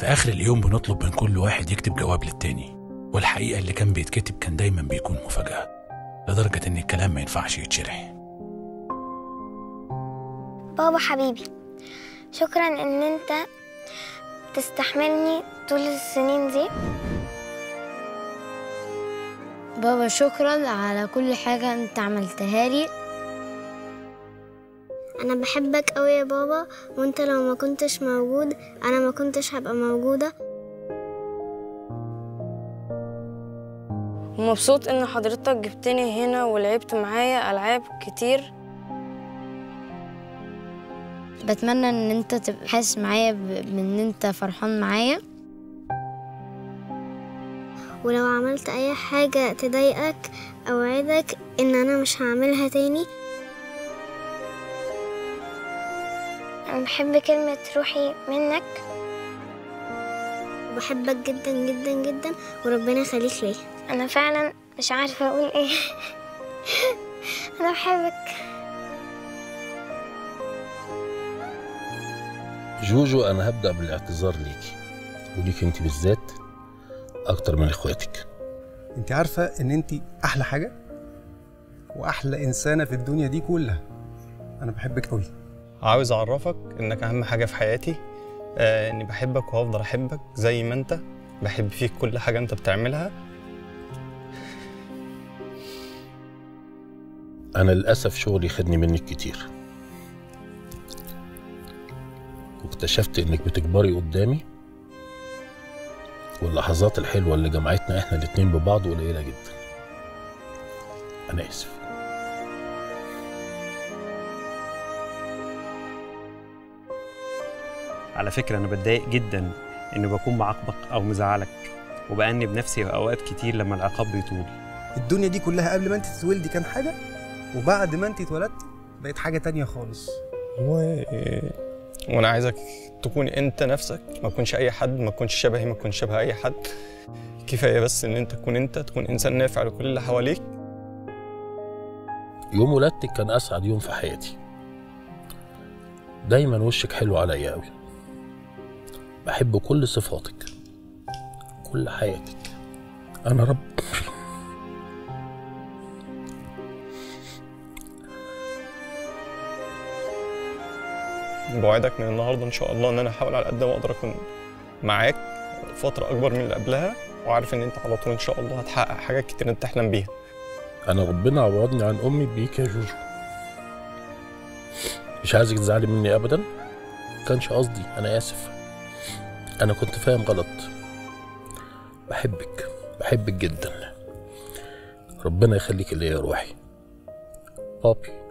في آخر اليوم بنطلب من كل واحد يكتب جواب للتاني والحقيقة اللي كان بيتكتب كان دايما بيكون مفاجأة لدرجة إن الكلام ما ينفعش يتشرح بابا حبيبي شكرا ان انت تستحملني طول السنين دي بابا شكرا على كل حاجة انت عملتها لي انا بحبك قوي يا بابا وانت لو ما كنتش موجود انا ما كنتش هبقى موجودة ومبسوط ان حضرتك جبتني هنا ولعبت معايا العاب كتير بتمنى ان انت تبقى حاسس معايا ب- بان انت فرحان معايا ولو عملت اي حاجة تضايقك اوعدك ان انا مش هعملها تاني انا بحب كلمة روحي منك بحبك جدا جدا جدا وربنا يخليك ليا انا فعلا مش عارفة اقول ايه انا بحبك جوجو انا هبدا بالاعتذار ليكي وليك انت بالذات اكتر من اخواتك انت عارفه ان انت احلى حاجه واحلى انسانه في الدنيا دي كلها انا بحبك قوي عاوز اعرفك انك اهم حاجه في حياتي آه اني بحبك وهفضل احبك زي ما انت بحب فيك كل حاجه انت بتعملها انا للاسف شغلي خدني منك كتير واكتشفت انك بتكبري قدامي واللحظات الحلوه اللي جمعتنا احنا الاتنين ببعض قليله جدا انا اسف على فكرة أنا بتضايق جدا إني بكون معاقبك أو مزعلك وبأنب نفسي في أوقات كتير لما العقاب بيطول الدنيا دي كلها قبل ما انت تتولدي كان حاجه وبعد ما انت اتولدت بقت حاجه تانية خالص و... وانا عايزك تكون انت نفسك ما تكونش اي حد ما تكونش شبهي ما تكونش شبه اي حد كفايه بس ان انت تكون انت تكون انسان نافع لكل اللي حواليك يوم ولادتك كان اسعد يوم في حياتي دايما وشك حلو عليا قوي بحب كل صفاتك كل حياتك انا رب بوعدك من النهارده ان شاء الله ان انا هحاول على قد ما اقدر اكون معاك فتره اكبر من اللي قبلها وعارف ان انت على طول ان شاء الله هتحقق حاجات كتير انت تحلم بيها انا ربنا عوضني عن امي بيك يا جوجو مش عايزك تزعلي مني ابدا كانش قصدي انا اسف انا كنت فاهم غلط بحبك بحبك جدا ربنا يخليك ليا يا روحي بابي